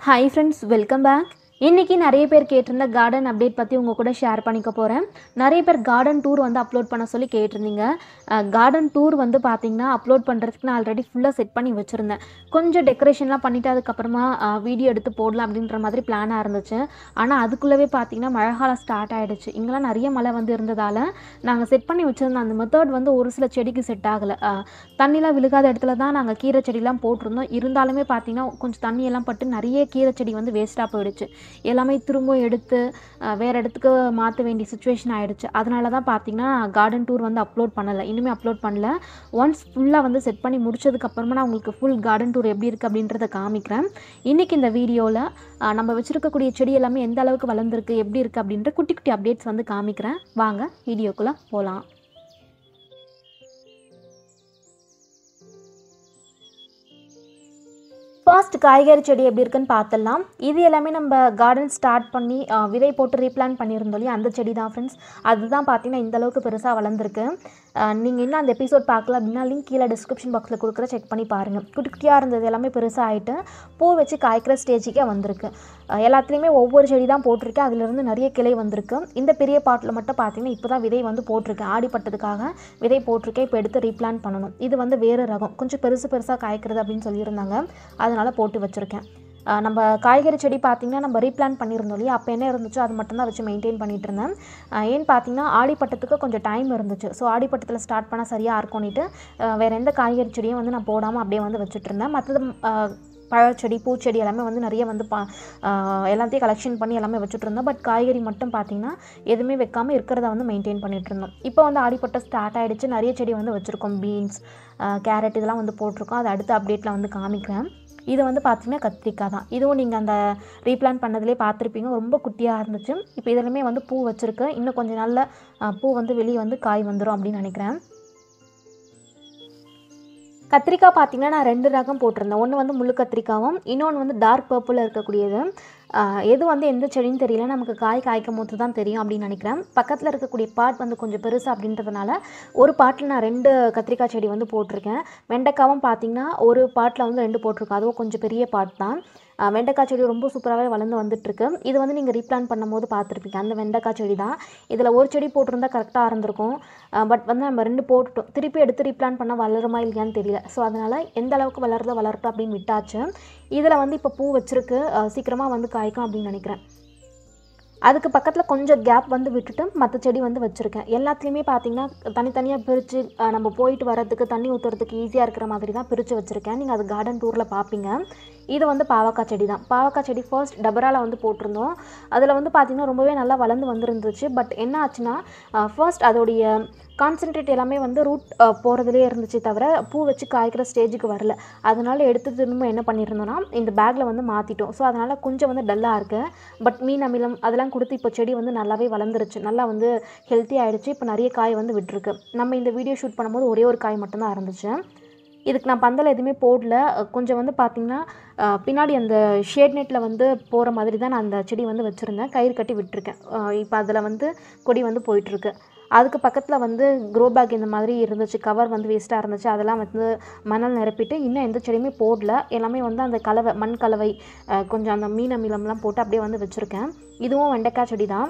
hi friends welcome back இன்றைக்கி நிறைய பேர் கேட்டிருந்த கார்டன் அப்டேட் பற்றி உங்கள் கூட ஷேர் பண்ணிக்க போகிறேன் நிறைய பேர் கார்டன் டூர் வந்து அப்லோட் பண்ண சொல்லி கேட்டிருந்தீங்க கார்டன் டூர் வந்து பார்த்தீங்கன்னா அப்லோட் பண்ணுறதுக்கு நான் ஆல்ரெடி ஃபுல்லாக செட் பண்ணி வச்சுருந்தேன் கொஞ்சம் டெக்கரேஷன்லாம் பண்ணிவிட்டு அதுக்கப்புறமா வீடியோ எடுத்து போடலாம் அப்படின்ற மாதிரி பிளானாக இருந்துச்சு ஆனால் அதுக்குள்ளவே பார்த்தீங்கன்னா மழை காலம் ஸ்டார்ட் ஆகிடுச்சு இங்கெல்லாம் நிறைய மழை வந்து இருந்ததால் நாங்கள் செட் பண்ணி வச்சுருந்த அந்த மெத்தட் வந்து ஒரு சில செடிக்கு செட் ஆகலை தண்ணிலாம் விழுகாத இடத்துல தான் நாங்கள் கீரை செடிலாம் போட்டிருந்தோம் இருந்தாலுமே பார்த்தீங்கன்னா கொஞ்சம் தண்ணியெல்லாம் பட்டு நிறைய கீரை செடி வந்து வேஸ்ட்டாக போயிடுச்சு எல்லாமே திரும்ப எடுத்து அஹ், வேறு இடத்துக்கு மாற்ற வேண்டிய சுச்சுவேஷன் ஆகிடுச்சு அதனால தான் பார்த்தீங்கன்னா கார்டன் டூர் வந்து அப்லோட் பண்ணலை இன்னுமே அப்லோட் பண்ணல ஒன்ஸ் ஃபுல்லாக வந்து செட் பண்ணி முடிச்சதுக்கப்புறமா நான் உங்களுக்கு ஃபுல் கார்டன் டூர் எப்படி இருக்குது அப்படின்றத காமிக்கிறேன் இன்றைக்கி இந்த வீடியோவில் நம்ம வச்சுருக்கக்கூடிய செடி எல்லாமே எந்த அளவுக்கு வளர்ந்துருக்கு எப்படி இருக்குது அப்படின்ற குட்டி குட்டி அப்டேட்ஸ் வந்து காமிக்கிறேன் வாங்க வீடியோக்குள்ளே போகலாம் ஃபர்ஸ்ட் காய்கறி செடி எப்படி இருக்குன்னு பார்த்துடலாம் இது எல்லாமே நம்ம கார்டன் ஸ்டார்ட் பண்ணி அஹ், விதை போட்டு ரீப்ளான் பண்ணியிருந்தோம் இல்லையா அந்த செடி தான் ஃப்ரெண்ட்ஸ் அதுதான் பார்த்தீங்கன்னா இந்த அளவுக்கு பெருசாக வளர்ந்துருக்கு நீங்கள் இன்னும் அந்த எபிசோட் பார்க்கல அப்படின்னா லிங்க் கீழே டிஸ்கிரிப்ஷன் பாக்ஸில் கொடுக்குற செக் பண்ணி பாருங்கள் குட்டி குட்டியாக இருந்தது எல்லாமே பெருசாக ஆகிட்டு பூ வச்சு காய்க்கிற ஸ்டேஜுக்கே வந்திருக்கு அஹ், எல்லாத்துலேயுமே ஒவ்வொரு செடி தான் போட்டிருக்கேன் அதுலேருந்து நிறைய கிளை வந்திருக்கு இந்த பெரிய பாட்டில் மட்டும் பார்த்தீங்கன்னா இப்போ தான் விதை வந்து போட்டிருக்கேன் ஆடிப்பட்டதுக்காக விதை போட்டிருக்கேன் இப்போ எடுத்து ரீப்ளான் பண்ணணும் இது வந்து வேறு ரகம் கொஞ்சம் பெருசு பெருசாக காய்க்கிறது அப்படின்னு சொல்லியிருந்தாங்க அதனால் போட்டு வச்சுருக்கேன் அஹ் நம்ம காய்கறி செடி பார்த்திங்கன்னா நம்ம ரீப்ளான் பண்ணியிருந்தோம் இல்லையா அப்போ என்ன இருந்துச்சோ அது மட்டும்தான் வச்சு மெயின்டைன் பண்ணிட்டு இருந்தேன் அஹ் ஏன்னு பார்த்தீங்கன்னா ஆடிப்பட்டத்துக்கு கொஞ்சம் டைம் இருந்துச்சு ஸோ ஆடிப்பட்டத்தில் ஸ்டார்ட் பண்ணால் சரியாக இருக்கும்னுட்டு அஹ் வேறு எந்த காய்கறி செடியும் வந்து நான் போடாமல் அப்படியே வந்து வச்சுட்டு இருந்தேன் மற்றது அஹ், பழச்செடி பூச்செடி எல்லாமே வந்து நிறைய வந்து பா அஹ் எல்லாத்தையும் கலெக்ஷன் பண்ணி எல்லாமே வச்சுட்டு இருந்தோம் பட் காய்கறி மட்டும் பார்த்தீங்கன்னா எதுவுமே வைக்காமல் இருக்கிறத வந்து மெயின்டைன் பண்ணிட்டு இருந்தோம் இப்போ வந்து ஆடிப்பட்டம் ஸ்டார்ட் ஆகிடுச்சு நிறைய செடி வந்து வச்சுருக்கோம் பீன்ஸ் கேரட் இதெல்லாம் வந்து போட்டிருக்கோம் அது அடுத்த அப்டேட்டில் வந்து காமிக்கிறேன் இது வந்து பார்த்திங்கன்னா கத்திரிக்காய் தான் இதுவும் நீங்கள் அந்த ரீப்ளான் பண்ணதுலேயே பார்த்துருப்பீங்க ரொம்ப குட்டியாக இருந்துச்சு இப்போ இதுலையுமே வந்து பூ வச்சுருக்கு இன்னும் கொஞ்சம் நாளில் அஹ், பூ வந்து வெளியே வந்து காய் வந்துடும் அப்படின்னு நினைக்கிறேன் கத்திரிக்காய் பார்த்தீங்கன்னா நான் ரெண்டு ரகம் போட்டிருந்தேன் ஒன்று வந்து முள்ளு கத்திரிக்காவும் இன்னொன்று வந்து டார்க் பர்பிளில் இருக்கக்கூடியது ஆஹ் எது வந்து எந்த செடின்னு தெரியல நமக்கு காய் காய்க்கும் போது தான் தெரியும் அப்படின்னு நினைக்கிறேன் பக்கத்தில் இருக்கக்கூடிய பாட் வந்து கொஞ்சம் பெருசு அப்படின்றதுனால ஒரு பாட்டில் நான் ரெண்டு கத்திரிக்காய் செடி வந்து போட்டிருக்கேன் வெண்டைக்காவும் பார்த்தீங்கன்னா ஒரு பாட்டில் வந்து ரெண்டு போட்டிருக்கேன் அதுவும் கொஞ்சம் பெரிய பாட் தான் ஆஹ் வெண்டைக்காய் செடி ரொம்ப சூப்பராகவே வளர்ந்து வந்துட்டுருக்கு இது வந்து நீங்கள் ரீப்ளான் பண்ணும்போது பார்த்துருப்பீங்க அந்த வெண்டைக்காய் செடி தான் இதில் ஒரு செடி போட்டிருந்தா கரெக்டாக இருந்திருக்கும் பட் வந்து நம்ம ரெண்டு போட்டுட்டோம் திருப்பி எடுத்து ரீப்ளான் பண்ணால் வளருமா இல்லையான்னு தெரியல ஸோ அதனால் எந்த அளவுக்கு வளருதோ வளரட்டும் அப்படின்னு விட்டாச்சு இதில் வந்து இப்போ பூ வச்சிருக்கு சீக்கிரமாக வந்து காய்க்கும் அப்படின்னு நினைக்கிறேன் அதுக்கு பக்கத்தில் கொஞ்சம் கேப் வந்து விட்டுட்டு மற்ற செடி வந்து வச்சுருக்கேன் எல்லாத்துலேயுமே பார்த்தீங்கன்னா தனித்தனியாக பிரித்து நம்ம போயிட்டு வரதுக்கு தண்ணி ஊற்றுறதுக்கு ஈஸியாக இருக்கிற மாதிரி தான் பிரித்து வச்சுருக்கேன் நீங்கள் அது கார்டன் டூரில் பார்ப்பீங்க இது வந்து பாவக்காய் செடி தான் பாவக்காய் செடி ஃபர்ஸ்ட் டபராவில் வந்து போட்டிருந்தோம் அதில் வந்து பார்த்திங்கன்னா ரொம்பவே நல்லா வளர்ந்து வந்துருந்துச்சு பட் என்ன ஆச்சுன்னா ஃபர்ஸ்ட் அதோடைய கான்சென்ட்ரேட் எல்லாமே வந்து ரூட் போகிறதுலே இருந்துச்சு தவிர பூ வச்சு காய்க்கிற ஸ்டேஜுக்கு வரல அதனால எடுத்து திரும்ப என்ன பண்ணியிருந்தோம்னா இந்த பேக்கில் வந்து மாற்றிட்டோம் ஸோ அதனால் கொஞ்சம் வந்து டல்லாக இருக்குது பட் மீன் அமிலம் அதெல்லாம் கொடுத்து இப்போ செடி வந்து நல்லாவே வளர்ந்துருச்சு நல்லா வந்து ஹெல்த்தி ஆகிடுச்சு இப்போ நிறைய காய் வந்து விட்டுருக்கு நம்ம இந்த வீடியோ ஷூட் பண்ணும்போது ஒரே ஒரு காய் மட்டும்தான் இருந்துச்சு இதுக்கு நான் பந்தல் எதுவுமே போடல அஹ் கொஞ்சம் வந்து பார்த்திங்கன்னா அஹ் பின்னாடி அந்த ஷேட் நெட்டில் வந்து போகிற மாதிரி தான் நான் அந்த செடி வந்து வச்சுருந்தேன் கயிறு கட்டி விட்டுருக்கேன் அஹ் இப்போ அதில் வந்து கொடி வந்து போயிட்டுருக்கு அதுக்கு பக்கத்தில் வந்து க்ரோ பேக் இந்த மாதிரி இருந்துச்சு கவர் வந்து வேஸ்ட்டாக இருந்துச்சு அதெல்லாம் வந்து மணல் நிரப்பிட்டு இன்னும் எந்த செடியுமே போடல எல்லாமே வந்து அந்த கலவை மண் கலவை அஹ் கொஞ்சம் அந்த மீன் அமிலம்லாம் போட்டு அப்படியே வந்து வச்சுருக்கேன் இதுவும் வெண்டைக்காய் செடி தான்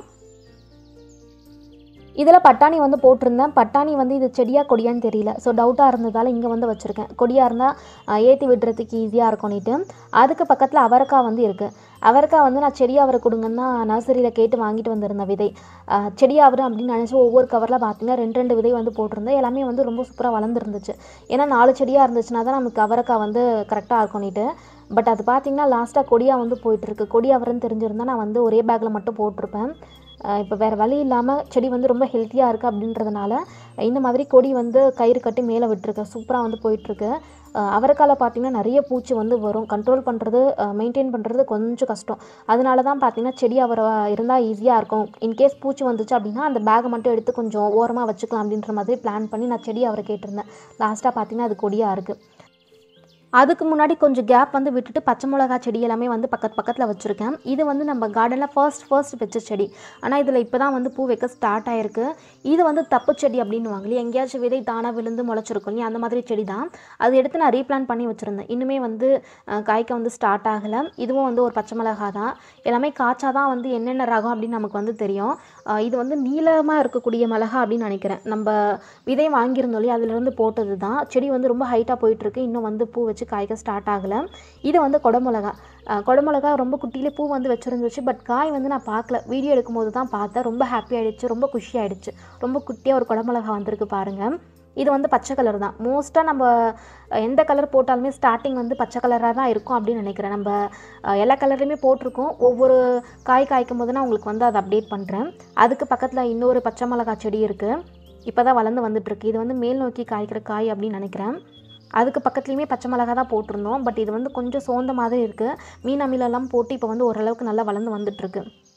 இதில் பட்டாணி வந்து போட்டிருந்தேன் பட்டாணி வந்து இது செடியாக கொடியான்னு தெரியல ஸோ டவுட்டாக இருந்ததால் இங்கே வந்து வச்சுருக்கேன் கொடியாக இருந்தால் ஏற்றி விடுறதுக்கு ஈஸியாக இருக்கும்னுட்டு அதுக்கு பக்கத்தில் அவரைக்காய் வந்து இருக்குது அவரைக்காய் வந்து நான் செடி அவரை கொடுங்கன்னு தான் நர்சரியில் கேட்டு வாங்கிட்டு வந்திருந்தேன் விதை அஹ் செடி அவரை அப்படின்னு நினச்சி ஒவ்வொரு கவரில் பார்த்தீங்கன்னா ரெண்டு ரெண்டு விதை வந்து போட்டிருந்தேன் எல்லாமே வந்து ரொம்ப சூப்பராக வளர்ந்துருந்துச்சு ஏன்னா நாலு செடியாக இருந்துச்சுன்னா தான் நமக்கு அவரைக்காய் வந்து கரெக்டாக இருக்கும்னுட்டு பட் அது பார்த்தீங்கன்னா லாஸ்ட்டாக கொடியாக வந்து போயிட்டுருக்கு கொடி அவரைன்னு தெரிஞ்சிருந்தா நான் வந்து ஒரே பேக்கில் மட்டும் போட்டிருப்பேன் இப்போ வேறு வழி இல்லாமல் செடி வந்து ரொம்ப ஹெல்த்தியாக இருக்குது அப்படின்றதுனால இந்த மாதிரி கொடி வந்து கயிறு கட்டி மேலே விட்டுருக்கு சூப்பராக வந்து போயிட்டுருக்கு அவரைக்கால பார்த்திங்கன்னா நிறைய பூச்சி வந்து வரும் கண்ட்ரோல் பண்ணுறது மெயின்டைன் பண்ணுறது கொஞ்சம் கஷ்டம் அதனால தான் பார்த்திங்கன்னா செடி அவரை இருந்தால் ஈஸியாக இருக்கும் இன்கேஸ் பூச்சி வந்துச்சு அப்படின்னா அந்த பேகை மட்டும் எடுத்து கொஞ்சம் ஓரமாக வச்சுக்கலாம் அப்படின்ற மாதிரி பிளான் பண்ணி நான் செடி அவரை கேட்டிருந்தேன் லாஸ்ட்டாக பார்த்திங்கன்னா அது கொடியாக இருக்குது அதுக்கு முன்னாடி கொஞ்சம் கேப் வந்து விட்டுட்டு பச்சை மிளகா செடி எல்லாமே வந்து பக்கத்து பக்கத்தில் வச்சுருக்கேன் இது வந்து நம்ம கார்டனில் ஃபர்ஸ்ட் ஃபர்ஸ்ட் வச்ச செடி ஆனால் இதில் இப்போ தான் வந்து பூ வைக்க ஸ்டார்ட் ஆயிருக்கு இது வந்து தப்பு செடி அப்படின்னு வாங்கலையே எங்கேயாச்சும் விதை தானாக விழுந்து முளைச்சிருக்கும் இல்லையா அந்த மாதிரி செடி தான் அது எடுத்து நான் ரீப்ளான் பண்ணி வச்சுருந்தேன் இன்னுமே வந்து அஹ், காய்க்க வந்து ஸ்டார்ட் ஆகலை இதுவும் வந்து ஒரு பச்சை மிளகா தான் எல்லாமே காய்ச்சா தான் வந்து என்னென்ன ரகம் அப்படின்னு நமக்கு வந்து தெரியும் அஹ், இது வந்து நீளமாக இருக்கக்கூடிய மிளகா அப்படின்னு நினைக்கிறேன் நம்ம விதை வாங்கியிருந்தோம் இல்லையா அதுலேருந்து போட்டது தான் செடி வந்து ரொம்ப ஹைட்டாக போயிட்டுருக்கு இன்னும் வந்து பூ வச்சு காய்க்க ஸ்டார்ட் ஆகலை இது வந்து குடமிளகா அஹ், குடமிளகா ரொம்ப குட்டியிலே பூ வந்து வச்சுருந்துச்சு பட் காய் வந்து நான் பார்க்கல வீடியோ எடுக்கும்போது தான் பார்த்தேன் ரொம்ப ஹாப்பி ஆயிடுச்சு ரொம்ப குஷி ஆயிடுச்சு ரொம்ப குட்டியாக ஒரு குடமிளகா வந்திருக்கு பாருங்கள் இது வந்து பச்சை கலர் தான் மோஸ்ட்டாக நம்ம அஹ், எந்த கலர் போட்டாலுமே ஸ்டார்டிங் வந்து பச்சை கலராக தான் இருக்கும் அப்படின்னு நினைக்கிறேன் நம்ம அஹ், எல்லா கலர்லையுமே போட்டிருக்கோம் ஒவ்வொரு காய் காய்க்கும் போது நான் உங்களுக்கு வந்து அதை அப்டேட் பண்ணுறேன் அதுக்கு பக்கத்தில் இன்னொரு பச்சை மிளகா செடி இருக்குது இப்போ தான் வளர்ந்து வந்துட்டுருக்கு இது வந்து மேல் நோக்கி காய்க்கிற காய் அப்படின்னு நினைக்கிறேன் அதுக்கு பக்கத்துலேயுமே பச்சை மிளகா தான் போட்டிருந்தோம் பட் இது வந்து கொஞ்சம் சோர்ந்த மாதிரி இருக்குது மீன் அமிலெல்லாம் போட்டு இப்போ வந்து ஓரளவுக்கு நல்லா வளர்ந்து வந்துட்டுருக்கு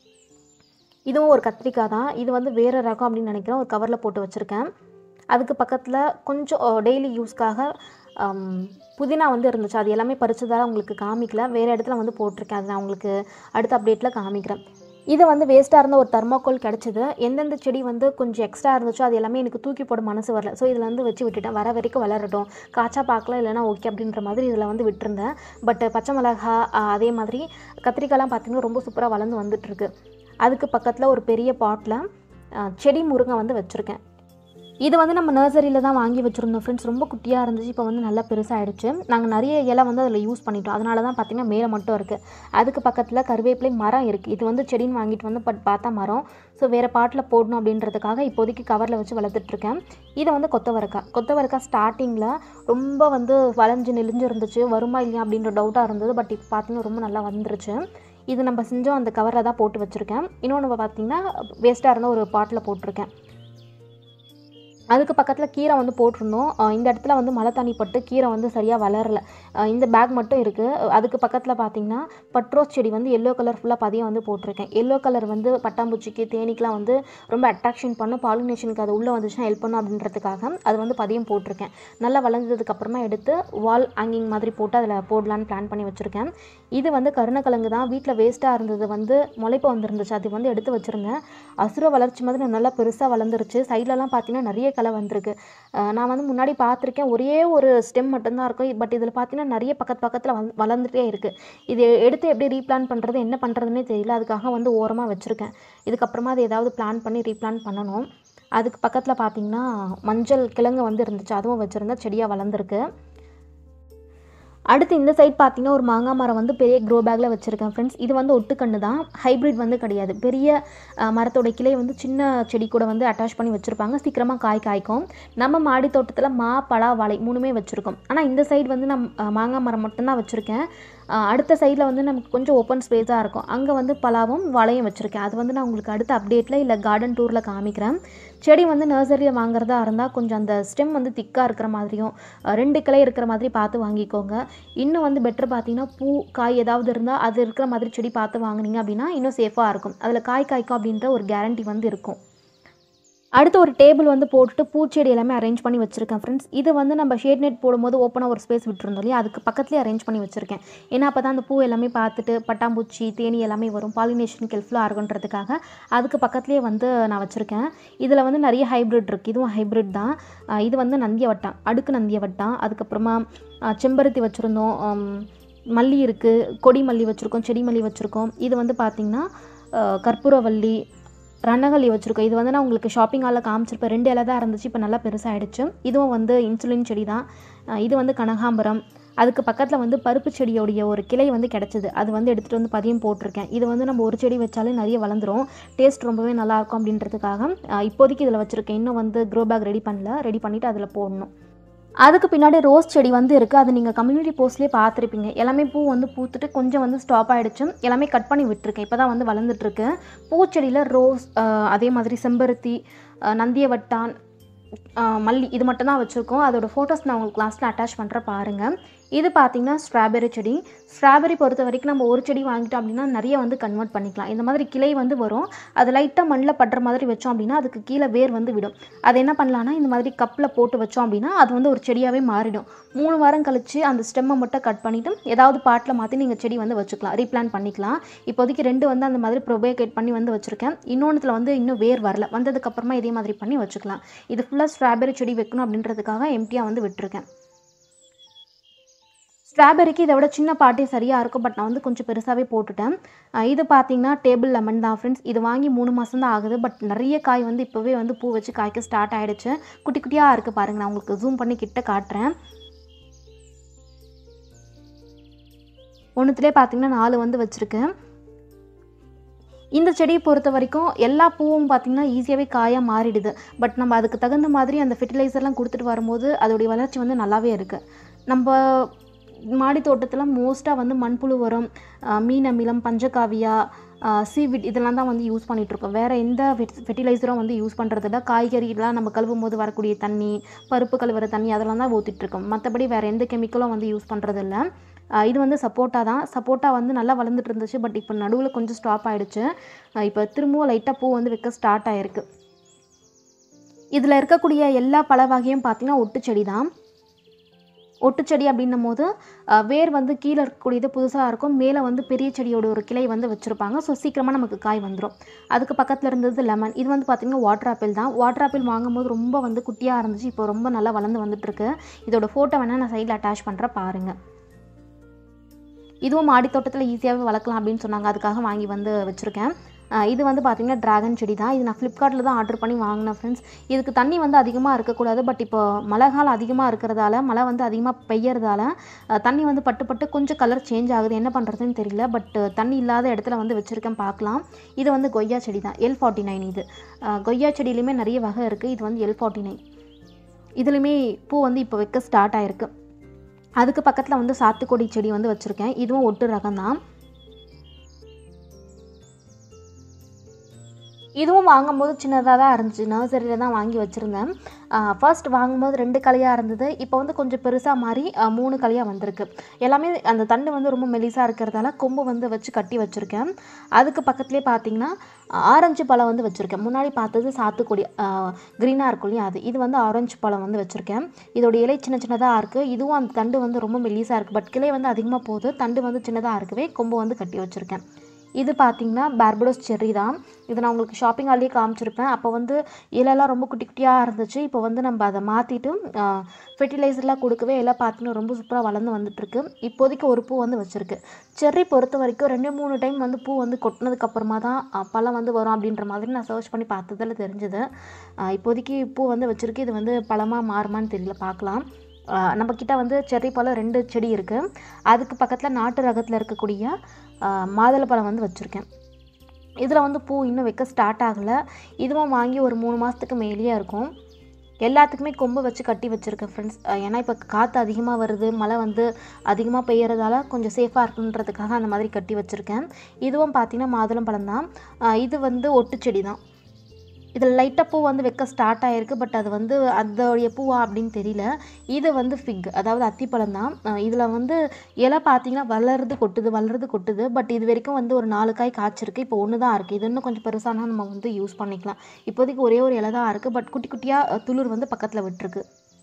இதுவும் ஒரு கத்திரிக்காய் தான் இது வந்து வேறு ரகம் அப்படின்னு நினைக்கிறேன் ஒரு கவரில் போட்டு வச்சுருக்கேன் அதுக்கு பக்கத்தில் கொஞ்சம் டெய்லி யூஸ்க்காக ஆம், புதினா வந்து இருந்துச்சு அது எல்லாமே பறிச்சதால உங்களுக்கு காமிக்கல வேறு இடத்துல வந்து போட்டிருக்கேன் அது நான் உங்களுக்கு அடுத்த அப்டேட்டில் காமிக்கிறேன் இது வந்து வேஸ்ட்டாக இருந்த ஒரு தர்மாக்கோல் கிடச்சிது எந்தெந்த செடி வந்து கொஞ்சம் எக்ஸ்ட்ரா இருந்துச்சோ அது எல்லாமே எனக்கு தூக்கி போட மனசு வரல ஸோ இதில் வந்து வச்சு விட்டுட்டேன் வர வரைக்கும் வளரட்டும் காய்ச்சா பார்க்கலாம் இல்லைனா ஓகே அப்படின்ற மாதிரி இதில் வந்து விட்டுருந்தேன் பட் பச்சை மிளகா ஆ, அதே மாதிரி கத்திரிக்காய்லாம் பார்த்திங்கன்னா ரொம்ப சூப்பராக வளர்ந்து வந்துட்டுருக்கு அதுக்கு பக்கத்தில் ஒரு பெரிய பாட்டில் செடி முருங்கை வந்து வச்சுருக்கேன் இது வந்து நம்ம நர்சரியில் தான் வாங்கி வச்சுருந்தோம் ஃப்ரெண்ட்ஸ் ரொம்ப குட்டியாக இருந்துச்சு இப்போ வந்து நல்லா பெருசாகிடுச்சு நாங்கள் நிறைய இலை வந்து அதில் யூஸ் பண்ணிட்டோம் அதனால தான் பார்த்திங்கன்னா மேலே மட்டும் இருக்குது அதுக்கு பக்கத்தில் கருவேப்பிலை மரம் இருக்குது இது வந்து செடின்னு வாங்கிட்டு வந்து பட் பார்த்தா மரம் ஸோ வேறு பாட்டில் போடணும் அப்படின்றதுக்காக இப்போதைக்கு கவரில் வச்சு வளர்த்துட்ருக்கேன் இதை வந்து கொத்தவரக்காய் கொத்தவரக்காய் ஸ்டார்டிங்கில் ரொம்ப வந்து வளைஞ்சு நெளிஞ்சு இருந்துச்சு வருமா இல்லையா அப்படின்ற டவுட்டாக இருந்தது பட் இப்போ பார்த்தீங்கன்னா ரொம்ப நல்லா வந்துருச்சு இது நம்ம செஞ்சோம் அந்த கவரில் தான் போட்டு வச்சுருக்கேன் இன்னொன்று பார்த்தீங்கன்னா வேஸ்ட்டாக இருந்த ஒரு பாட்டில் போட்டிருக்கேன் அதுக்கு பக்கத்தில் கீரை வந்து போட்டிருந்தோம் அஹ் இந்த இடத்துல வந்து மழை தண்ணி பட்டு கீரை வந்து சரியாக வளரல அஹ் இந்த பேக் மட்டும் இருக்குது அதுக்கு பக்கத்தில் பார்த்தீங்கன்னா பட்ரோஸ் செடி வந்து எல்லோ கலர் ஃபுல்லாக பதியம் வந்து போட்டிருக்கேன் எல்லோ கலர் வந்து பட்டாம்பூச்சிக்கு தேனீக்கெலாம் வந்து ரொம்ப அட்ராக்ஷன் பண்ணும் பாலினேஷனுக்கு அது உள்ளே வந்துச்சுன்னா ஹெல்ப் பண்ணும் அப்படின்றதுக்காக அது வந்து பதியம் போட்டிருக்கேன் நல்லா வளர்ந்ததுக்கு அப்புறமா எடுத்து வால் ஹேங்கிங் மாதிரி போட்டு அதில் போடலான்னு பிளான் பண்ணி வச்சுருக்கேன் இது வந்து கருணக்கிழங்கு தான் வீட்டில் வேஸ்ட்டாக இருந்தது வந்து முளைப்பு வந்துருந்துச்சு அது வந்து எடுத்து வச்சுருந்தேன் அசுர வளர்ச்சி மாதிரி நல்லா பெருசாக வளர்ந்துருச்சு சைட்லலாம் பார்த்தீங்கன்னா நிறைய களை வந்திருக்கு அஹ் நான் வந்து முன்னாடி பார்த்துருக்கேன் ஒரே ஒரு ஸ்டெம் மட்டும்தான் இருக்கும் பட் இதில் பார்த்தீங்கன்னா நிறைய பக்கத்து பக்கத்தில் வள வளர்ந்துட்டே இருக்குது இது எடுத்து எப்படி ரீப்ளான் பண்ணுறது என்ன பண்ணுறதுனே தெரியல அதுக்காக வந்து ஓரமாக வச்சுருக்கேன் இதுக்கப்புறமா அது ஏதாவது பிளான் பண்ணி ரீப்ளான் பண்ணணும் அதுக்கு பக்கத்தில் பார்த்தீங்கன்னா மஞ்சள் கிழங்கு வந்து இருந்துச்சு அதுவும் வச்சுருந்தா செடியாக வளர்ந்துருக்கு அடுத்து இந்த சைட் பார்த்தீங்கன்னா ஒரு மாங்காய் மரம் வந்து பெரிய க்ரோ பேக்கில் வச்சுருக்கேன் ஃப்ரெண்ட்ஸ் இது வந்து ஒட்டுக்கண்ணு தான் ஹைப்ரிட் வந்து கிடையாது பெரிய அஹ், மரத்தோட கிளை வந்து சின்ன செடி கூட வந்து அட்டாச் பண்ணி வச்சுருப்பாங்க சீக்கிரமாக காய் காய்க்கும் நம்ம மாடி தோட்டத்தில் மா பலா வாழை மூணுமே வச்சுருக்கோம் ஆனால் இந்த சைடு வந்து நான் அஹ், மாங்காய் மரம் மட்டும்தான் வச்சுருக்கேன் அஹ், அடுத்த சைடில் வந்து நமக்கு கொஞ்சம் ஓப்பன் ஸ்பேஸாக இருக்கும் அங்கே வந்து பலாவும் வாழையும் வச்சுருக்கேன் அது வந்து நான் உங்களுக்கு அடுத்த அப்டேட்டில் இல்லை கார்டன் டூரில் காமிக்கிறேன் செடி வந்து நர்சரியில் வாங்குறதா இருந்தால் கொஞ்சம் அந்த ஸ்டெம் வந்து திக்காக இருக்கிற மாதிரியும் அஹ், ரெண்டு கிளை இருக்கிற மாதிரி பார்த்து வாங்கிக்கோங்க இன்னும் வந்து பெட்டர் பார்த்தீங்கன்னா பூ காய் ஏதாவது இருந்தால் அது இருக்கிற மாதிரி செடி பார்த்து வாங்குனீங்க அப்படின்னா இன்னும் சேஃபாக இருக்கும் அதில் காய் காய்க்கும் அப்படின்ற ஒரு கேரண்டி வந்து இருக்கும் அடுத்து ஒரு டேபிள் வந்து போட்டுட்டு பூச்செடி எல்லாமே அரேஞ்ச் பண்ணி வச்சுருக்கேன் ஃப்ரெண்ட்ஸ் இது வந்து நம்ம ஷேட் நெட் போடும்போது ஓப்பனாக ஒரு ஸ்பேஸ் விட்டுருந்தோம் இல்லையா அதுக்கு பக்கத்துலேயே அரேஞ்ச் பண்ணி வச்சுருக்கேன் ஏன்னா அப்போ தான் அந்த பூ எல்லாமே பார்த்துட்டு பட்டாம்பூச்சி தேனி எல்லாமே வரும் பாலினேஷனுக்கு ஹெல்ப்ஃபுல்லாக இருக்குன்றதுக்காக அதுக்கு பக்கத்துலேயே வந்து நான் வச்சுருக்கேன் இதில் வந்து நிறைய ஹைப்ரிட் இருக்குது இதுவும் ஹைப்ரிட் தான் அஹ் இது வந்து நந்திய வட்டம் அடுக்கு நந்திய வட்டம் அதுக்கப்புறமா அஹ் செம்பருத்தி வச்சுருந்தோம் ஆம், மல்லி இருக்குது கொடி மல்லி வச்சுருக்கோம் செடி மல்லி வச்சுருக்கோம் இது வந்து பார்த்திங்கன்னா அஹ் கற்பூரவல்லி ரணகல்லி வச்சுருக்கோம் இது வந்து நான் உங்களுக்கு ஷாப்பிங் ஹாலில் காமிச்சிருப்பேன் ரெண்டு இலை தான் இருந்துச்சு இப்போ நல்லா பெருசாகிடுச்சு இதுவும் வந்து இன்சுலின் செடி தான் அஹ் இது வந்து கனகாம்பரம் அதுக்கு பக்கத்தில் வந்து பருப்பு செடியோடைய ஒரு கிளை வந்து கிடச்சிது அது வந்து எடுத்துகிட்டு வந்து பதியம் போட்டிருக்கேன் இது வந்து நம்ம ஒரு செடி வச்சாலே நிறைய வளர்ந்துரும் டேஸ்ட் ரொம்பவே நல்லாயிருக்கும் அப்படின்றதுக்காக அஹ் இப்போதைக்கு இதில் வச்சுருக்கேன் இன்னும் வந்து க்ரோ பேக் ரெடி பண்ணல ரெடி பண்ணிவிட்டு அதில் போடணும் அதுக்கு பின்னாடி ரோஸ் செடி வந்து இருக்குது அது நீங்கள் கம்யூனிட்டி போஸ்ட்லேயே பார்த்துருப்பீங்க எல்லாமே பூ வந்து பூத்துட்டு கொஞ்சம் வந்து ஸ்டாப் ஆகிடுச்சு எல்லாமே கட் பண்ணி விட்டுருக்கேன் இப்போ தான் வந்து வளர்ந்துட்டுருக்கு பூச்செடியில் ரோஸ் ஆஹ் அதே மாதிரி செம்பருத்தி ஆஹ் நந்தியவட்டான் ஆஹ் மல்லி இது மட்டும் தான் வச்சுருக்கோம் அதோட ஃபோட்டோஸ் நான் உங்களுக்கு லாஸ்ட்டில் அட்டாச் பண்ணுற பாருங்கள் இது பார்த்திங்கன்னா ஸ்ட்ராபெரி செடி ஸ்ட்ராபெரி பொறுத்த வரைக்கும் நம்ம ஒரு செடி வாங்கிட்டோம் அப்படின்னா நிறைய வந்து கன்வெர்ட் பண்ணிக்கலாம் இந்த மாதிரி கிளை வந்து வரும் அது லைட்டாக மண்ணில் படுற மாதிரி வச்சோம் அப்படின்னா அதுக்கு கீழே வேர் வந்து விடும் அது என்ன பண்ணலான்னா இந்த மாதிரி கப்பில் போட்டு வச்சோம் அப்படின்னா அது வந்து ஒரு செடியாகவே மாறிடும் மூணு வாரம் கழித்து அந்த ஸ்டெம்மை மட்டும் கட் பண்ணிவிட்டு ஏதாவது பாட்டில் மாற்றி நீங்கள் செடி வந்து வச்சுக்கலாம் ரீப்ளான் பண்ணிக்கலாம் இப்போதைக்கு ரெண்டு வந்து அந்த மாதிரி ப்ரொபேகேட் பண்ணி வந்து வச்சுருக்கேன் இன்னொன்றுத்தில் வந்து இன்னும் வேர் வரல வந்ததுக்கப்புறமா இதே மாதிரி பண்ணி வச்சுக்கலாம் இது ஃபுல்லாக ஸ்ட்ராபெரி செடி வைக்கணும் அப்படின்றதுக்காக எம்டியாக வந்து விட்டுருக்கேன் ஸ்ட்ராபெரிக்கு இதை விட சின்ன பாட்டே சரியாக இருக்கும் பட் நான் வந்து கொஞ்சம் பெருசாகவே போட்டுட்டேன் அஹ் இது பார்த்தீங்கன்னா டேபிள் லெமன் தான் ஃப்ரெண்ட்ஸ் இது வாங்கி மூணு மாதம் தான் ஆகுது பட் நிறைய காய் வந்து இப்போவே வந்து பூ வச்சு காய்க்க ஸ்டார்ட் ஆகிடுச்சு குட்டி குட்டியாக இருக்குது பாருங்கள் நான் உங்களுக்கு ஜூம் பண்ணி கிட்ட காட்டுறேன் ஒன்றுத்துலேயே பார்த்தீங்கன்னா நாலு வந்து வச்சுருக்கேன் இந்த செடியை பொறுத்த வரைக்கும் எல்லா பூவும் பார்த்திங்கன்னா ஈஸியாகவே காயாக மாறிடுது பட் நம்ம அதுக்கு தகுந்த மாதிரி அந்த ஃபெர்டிலைசர்லாம் கொடுத்துட்டு வரும்போது அதோடைய வளர்ச்சி வந்து நல்லாவே இருக்குது நம்ம மாடி தோட்டத்தில் மோஸ்ட்டாக வந்து மண்புழு உரம் அஹ் மீன் அமிலம் பஞ்சகாவியா சீவிட் இதெல்லாம் தான் வந்து யூஸ் பண்ணிகிட்ருக்கோம் வேறு எந்த ஃபெர்டிலைசரும் வந்து யூஸ் பண்ணுறதில்ல காய்கறிலாம் நம்ம கழுவும் போது வரக்கூடிய தண்ணி பருப்பு கழுவுற தண்ணி அதெல்லாம் தான் ஊற்றிட்டுருக்கோம் மற்றபடி வேறு எந்த கெமிக்கலும் வந்து யூஸ் பண்ணுறதில்ல ஆஹ் இது வந்து சப்போட்டா தான் சப்போட்டா வந்து நல்லா வளர்ந்துட்டு இருந்துச்சு பட் இப்போ நடுவில் கொஞ்சம் ஸ்டாப் ஆயிடுச்சு ஆஹ் இப்போ திரும்பவும் லைட்டாக பூ வந்து வைக்க ஸ்டார்ட் ஆயிருக்கு இதில் இருக்கக்கூடிய எல்லா பழ வகையும் பார்த்தீங்கன்னா ஒட்டு செடி தான் ஒட்டு செடி அப்படின்னும் போது ஆஹ் வேர் வந்து கீழே இருக்கக்கூடியது புதுசாக இருக்கும் மேலே வந்து பெரிய செடியோட ஒரு கிளை வந்து வச்சுருப்பாங்க ஸோ சீக்கிரமாக நமக்கு காய் வந்துடும் அதுக்கு பக்கத்தில் இருந்தது லெமன் இது வந்து பார்த்திங்கன்னா வாட்டர் ஆப்பிள் தான் வாட்டர் ஆப்பிள் வாங்கும்போது ரொம்ப வந்து குட்டியாக இருந்துச்சு இப்போ ரொம்ப நல்லா வளர்ந்து வந்துட்டுருக்கு இதோட ஃபோட்டோ வேணால் நான் சைடில் அட்டாச் பண்ணுறேன் பாருங்கள் இதுவும் மாடி தோட்டத்தில் ஈஸியாகவே வளர்க்கலாம் அப்படின்னு சொன்னாங்க அதுக்காக வாங்கி வந்து வச்சுருக்கேன் ஆஹ் இது வந்து பார்த்திங்கன்னா ட்ராகன் செடி தான் இது நான் ஃப்ளிப்கார்ட்டில் தான் ஆர்டர் பண்ணி வாங்கினேன் ஃப்ரெண்ட்ஸ் இதுக்கு தண்ணி வந்து அதிகமாக இருக்கக்கூடாது பட் இப்போ மழை காலம் அதிகமாக இருக்கிறதால மழை வந்து அதிகமாக பெய்யறதால ஆஹ் தண்ணி வந்து பட்டு பட்டு கொஞ்சம் கலர் சேஞ்ச் ஆகுது என்ன பண்ணுறதுன்னு தெரியல பட் தண்ணி இல்லாத இடத்துல வந்து வச்சுருக்கேன் பார்க்கலாம் இது வந்து கொய்யா செடி தான் எல் ஃபார்ட்டி நைன் இது ஆஹ் கொய்யா செடியிலையுமே நிறைய வகை இருக்குது இது வந்து எல் ஃபார்ட்டி நைன் இதுலேயுமே பூ வந்து இப்போ வைக்க ஸ்டார்ட் ஆயிருக்கு அதுக்கு பக்கத்தில் வந்து சாத்துக்குடி செடி வந்து வச்சுருக்கேன் இதுவும் ஒட்டு ரகம் தான் இதுவும் வாங்கும்போது சின்னதாக தான் இருந்துச்சு நர்சரியில் தான் வாங்கி வச்சுருந்தேன் ஃபர்ஸ்ட் வாங்கும்போது ரெண்டு கலையாக இருந்தது இப்போ வந்து கொஞ்சம் பெருசாக மாறி ஆஹ் மூணு கலையாக வந்திருக்கு எல்லாமே அந்த தண்டு வந்து ரொம்ப மெலிசாக இருக்கிறதால கொம்பு வந்து வச்சு கட்டி வச்சுருக்கேன் அதுக்கு பக்கத்துலேயே பார்த்தீங்கன்னா ஆரஞ்சு பழம் வந்து வச்சுருக்கேன் முன்னாடி பார்த்தது சாத்துக்குடி க்ரீனாக இருக்கும் இல்லையா அது இது வந்து ஆரஞ்சு பழம் வந்து வச்சுருக்கேன் இதோட இலை சின்ன சின்னதாக இருக்குது இதுவும் அந்த தண்டு வந்து ரொம்ப மெலிசாக இருக்குது பட் கிளை வந்து அதிகமாக போகுது தண்டு வந்து சின்னதாக இருக்கவே கொம்பு வந்து கட்டி வச்சுருக்கேன் இது பார்த்தீங்கன்னா பார்படோஸ் செர்ரி தான் இது நான் உங்களுக்கு ஷாப்பிங் ஆல்ரெடி காமிச்சிருப்பேன் அப்போ வந்து இலையெல்லாம் ரொம்ப குட்டி குட்டியாக இருந்துச்சு இப்போ வந்து நம்ம அதை மாற்றிட்டு ஃபெர்டிலைசர்லாம் கொடுக்கவே எல்லாம் பார்த்தீங்கன்னா ரொம்ப சூப்பராக வளர்ந்து வந்துட்டுருக்கு இப்போதைக்கு ஒரு பூ வந்து வச்சுருக்கு செர்ரி பொறுத்த வரைக்கும் ரெண்டு மூணு டைம் வந்து பூ வந்து கொட்டினதுக்கு அப்புறமா தான் அஹ், பழம் வந்து வரும் அப்படின்ற மாதிரி நான் சர்ச் பண்ணி பார்த்ததில் தெரிஞ்சுது அஹ், இப்போதைக்கு பூ வந்து வச்சுருக்கு இது வந்து பழமாக மாறுமான்னு தெரியல பார்க்கலாம் அஹ், நம்ம கிட்ட வந்து செர்ரி பழம் ரெண்டு செடி இருக்குது அதுக்கு பக்கத்தில் நாட்டு ரகத்தில் இருக்கக்கூடிய அஹ், மாதுளப்பழம் வந்து வச்சுருக்கேன் இதில் வந்து பூ இன்னும் வைக்க ஸ்டார்ட் ஆகலை இதுவும் வாங்கி ஒரு மூணு மாதத்துக்கு மேலேயே இருக்கும் எல்லாத்துக்குமே கொம்பு வச்சு கட்டி வச்சுருக்கேன் ஃப்ரெண்ட்ஸ் ஏன்னா இப்போ காற்று அதிகமாக வருது மழை வந்து அதிகமாக பெய்யறதால கொஞ்சம் சேஃபாக இருக்குன்றதுக்காக அந்த மாதிரி கட்டி வச்சுருக்கேன் இதுவும் பார்த்தீங்கன்னா மாதுளம்பழம் தான் அஹ் இது வந்து ஒட்டு செடி தான் இதில் லைட்டாக பூ வந்து வைக்க ஸ்டார்ட் ஆகிருக்கு பட் அது வந்து அதோடைய பூவா அப்படின்னு தெரியல இது வந்து ஃபிக் அதாவது அத்திப்பழம் தான் இதில் வந்து இலை பார்த்தீங்கன்னா வளருது கொட்டுது வளருது கொட்டுது பட் இது வரைக்கும் வந்து ஒரு நாலு காய் காய்ச்சிருக்கு இப்போ ஒன்று தான் இருக்குது இது இன்னும் கொஞ்சம் பெருசானா நம்ம வந்து யூஸ் பண்ணிக்கலாம் இப்போதைக்கு ஒரே ஒரு இலை தான் இருக்குது பட் குட்டி குட்டியாக துளிர் வந்து பக்கத்தில் விட்டுருக்கு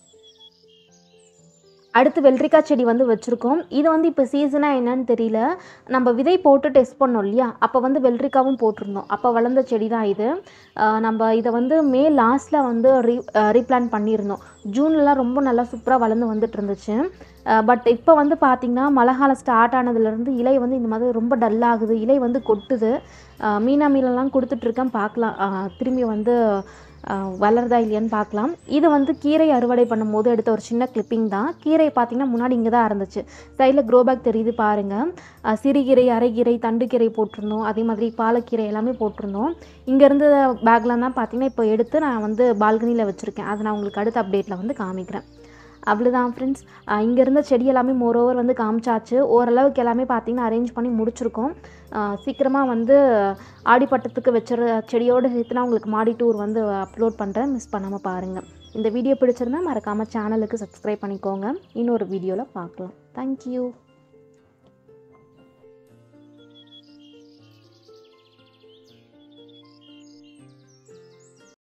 அடுத்து வெள்ளரிக்காய் செடி வந்து வச்சுருக்கோம் இது வந்து இப்போ சீசனாக என்னன்னு தெரியல நம்ம விதை போட்டு டெஸ்ட் பண்ணோம் இல்லையா அப்போ வந்து வெள்ளரிக்காவும் போட்டிருந்தோம் அப்போ வளர்ந்த செடி தான் இது ஆஹ் நம்ம இதை வந்து மே லாஸ்ட்டில் வந்து ரீ ரீப்ளான் பண்ணியிருந்தோம் ஜூன்லலாம் ரொம்ப நல்லா சூப்பராக வளர்ந்து வந்துட்டு இருந்துச்சு பட் இப்போ வந்து பார்த்திங்கன்னா மழை காலம் ஸ்டார்ட் ஆனதுலேருந்து இலை வந்து இந்த மாதிரி ரொம்ப டல்லாகுது இலை வந்து கொட்டுது ஆஹ் மீனா மீனெல்லாம் கொடுத்துட்ருக்கேன் பார்க்கலாம் ஆஹ் திரும்பி வந்து ஆஹ் வளருதா இல்லையான்னு பார்க்கலாம் இது வந்து கீரை அறுவடை பண்ணும்போது எடுத்த ஒரு சின்ன கிளிப்பிங் தான் கீரை பார்த்திங்கன்னா முன்னாடி இங்கே தான் இருந்துச்சு சைடில் க்ரோ பேக் தெரியுது பாருங்கள் ஆஹ் சிறுகீரை அரைக்கீரை தண்டுக்கீரை போட்டிருந்தோம் அதே மாதிரி பாலக்கீரை எல்லாமே போட்டிருந்தோம் இங்கே இருந்த பேக்லாம் தான் பார்த்திங்கன்னா இப்போ எடுத்து நான் வந்து பால்கனியில் வச்சுருக்கேன் அதை நான் உங்களுக்கு அடுத்த அப்டேட்டில் வந்து காமிக்கிறேன் அவ்வளோதான் ஃப்ரெண்ட்ஸ் இங்கே இருந்த செடி எல்லாமே மோரோவர் வந்து காமிச்சாச்சு ஓரளவுக்கு எல்லாமே பார்த்திங்கன்னா அரேஞ்ச் பண்ணி முடிச்சிருக்கோம் சீக்கிரமாக வந்து ஆடிப்பட்டத்துக்கு வச்சுற செடியோடு சேர்த்து நான் உங்களுக்கு மாடி டூர் வந்து அப்லோட் பண்ணுறேன் மிஸ் பண்ணாமல் பாருங்கள் இந்த வீடியோ பிடிச்சிருந்தா மறக்காமல் சேனலுக்கு சப்ஸ்கிரைப் பண்ணிக்கோங்க இன்னொரு வீடியோவில் பார்க்கலாம் தேங்க்யூ